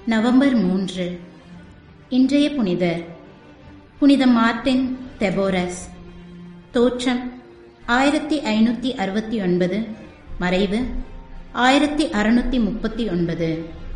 November மூன்று இன்றைய புனிதர் புனித மார்ட்டின் தெபோரஸ் தோற்றம் ஆயிரத்தி ஐநூற்றி அறுபத்தி ஒன்பது மறைவு ஆயிரத்தி அறுநூத்தி முப்பத்தி ஒன்பது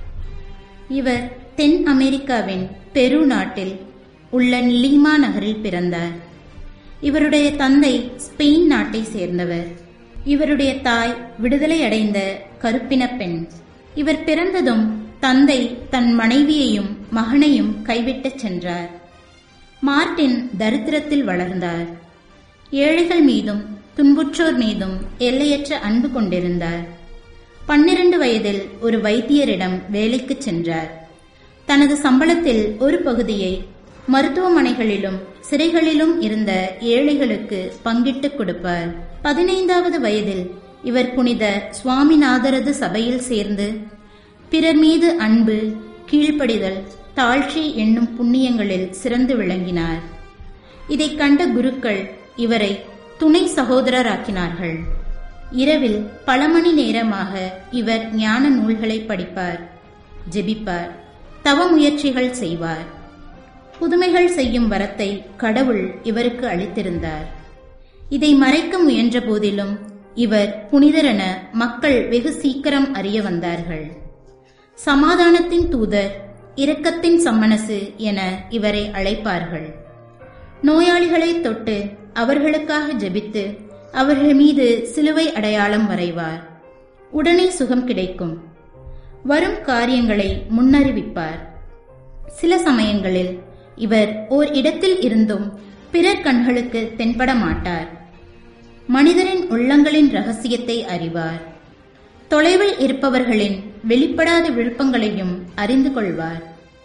இவர் தென் அமெரிக்காவின் பெரு நாட்டில் உள்ள லீமா நகரில் பிறந்தார் இவருடைய தந்தை ஸ்பெயின் நாட்டை சேர்ந்தவர் இவருடைய தாய் விடுதலை அடைந்த கருப்பின பெண் இவர் பிறந்ததும் தந்தை தன் மனைவியையும் மகனையும் கைவிட்டுச் சென்றார் மார்ட்டின் தரித்திரத்தில் வளர்ந்தார் ஏழைகள் மீதும் துன்புற்றோர் மீதும் எல்லையற்ற அன்பு கொண்டிருந்தார் பன்னிரண்டு வயதில் ஒரு வைத்தியரிடம் வேலைக்குச் சென்றார் தனது சம்பளத்தில் ஒரு பகுதியை மருத்துவமனைகளிலும் சிறைகளிலும் இருந்த ஏழைகளுக்கு பங்கிட்டுக் கொடுப்பார் பதினைந்தாவது வயதில் இவர் புனித சுவாமிநாதரது சபையில் சேர்ந்து பிறர் மீது அன்பு கீழ்ப்படிதல் தாழ்ச்சி என்னும் புண்ணியங்களில் சிறந்து விளங்கினார் இதைக் கண்ட குருக்கள் இவரை துணை சகோதரராக்கினார்கள் இரவில் பல மணி நேரமாக இவர் ஞான நூல்களை படிப்பார் ஜெபிப்பார் தவ முயற்சிகள் செய்வார் புதுமைகள் செய்யும் வரத்தை கடவுள் இவருக்கு அளித்திருந்தார் இதை மறைக்க முயன்ற போதிலும் இவர் புனிதரென மக்கள் வெகு சீக்கிரம் அறிய வந்தார்கள் சமாதானத்தின் தூதர் இரக்கத்தின் சம்மனசு என இவரை அழைப்பார்கள் நோயாளிகளை தொட்டு அவர்களுக்காக ஜெபித்து அவர்கள் மீது சிலுவை அடையாளம் வரைவார் உடனே சுகம் கிடைக்கும் வரும் காரியங்களை முன்னறிவிப்பார் சில சமயங்களில் இவர் ஓர் இடத்தில் இருந்தும் பிறர் கண்களுக்கு தென்பட மாட்டார் மனிதரின் உள்ளங்களின் ரகசியத்தை அறிவார் தொலைவில் இருப்பவர்களின் வெளிப்படாத விருப்பங்களையும் அறிந்து கொள்வார்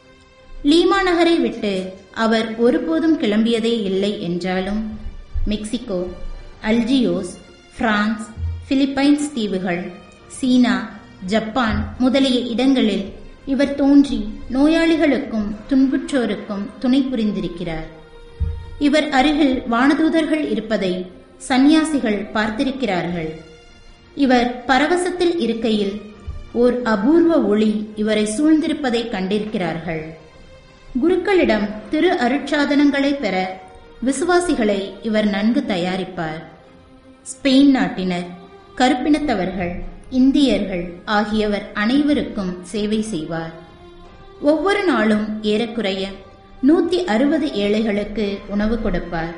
லீமா நகரை விட்டு அவர் ஒருபோதும் கிளம்பியதே இல்லை என்றாலும் மெக்சிகோ அல்ஜியோஸ் பிரான்ஸ் பிலிப்பைன்ஸ் தீவுகள் சீனா ஜப்பான் முதலிய இடங்களில் இவர் தோன்றி நோயாளிகளுக்கும் துன்புற்றோருக்கும் துணை புரிந்திருக்கிறார் இவர் அருகில் வானதூதர்கள் இருப்பதை சந்நியாசிகள் பார்த்திருக்கிறார்கள் இவர் பரவசத்தில் இருக்கையில் ஓர் அபூர்வ ஒளி இவரை சூழ்ந்திருப்பதை கண்டிருக்கிறார்கள் குருக்களிடம் திரு அருட்சாதனங்களை பெற விசுவாசிகளை இவர் நன்கு தயாரிப்பார் ஸ்பெயின் நாட்டினர் கருப்பினத்தவர்கள் இந்தியர்கள் ஆகியவர் அனைவருக்கும் சேவை செய்வார் ஒவ்வொரு நாளும் ஏறக்குறைய நூத்தி அறுபது ஏழைகளுக்கு உணவு கொடுப்பார்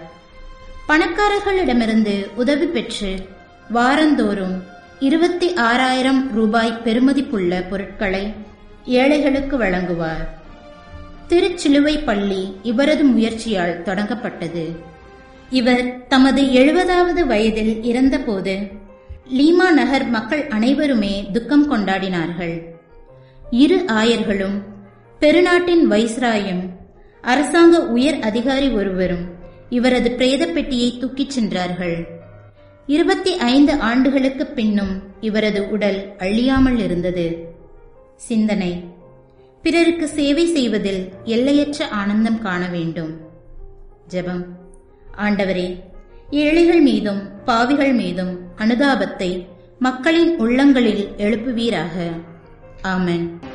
பணக்காரர்களிடமிருந்து உதவி பெற்று வாரந்தோறும் இருபத்தி ஆறாயிரம் ரூபாய் பெறுமதிப்புள்ள பொருட்களை ஏழைகளுக்கு வழங்குவார் திருச்சிலுவை பள்ளி இவரது முயற்சியால் தொடங்கப்பட்டது இவர் தமது எழுபதாவது வயதில் இறந்தபோது லீமா நகர் மக்கள் அனைவருமே துக்கம் கொண்டாடினார்கள் இரு ஆயர்களும் பெருநாட்டின் வைஸ்ராயும் அரசாங்க உயர் அதிகாரி ஒருவரும் இவரது பிரேத பெட்டியை தூக்கிச் சென்றார்கள் இருபத்தி ஐந்து ஆண்டுகளுக்கு பின்னும் இவரது உடல் அழியாமல் இருந்தது சிந்தனை பிறருக்கு சேவை செய்வதில் எல்லையற்ற ஆனந்தம் காண வேண்டும் ஜெபம் ஆண்டவரே ஏழைகள் மீதும் பாவிகள் மீதும் அனுதாபத்தை மக்களின் உள்ளங்களில் எழுப்புவீராக ஆமென்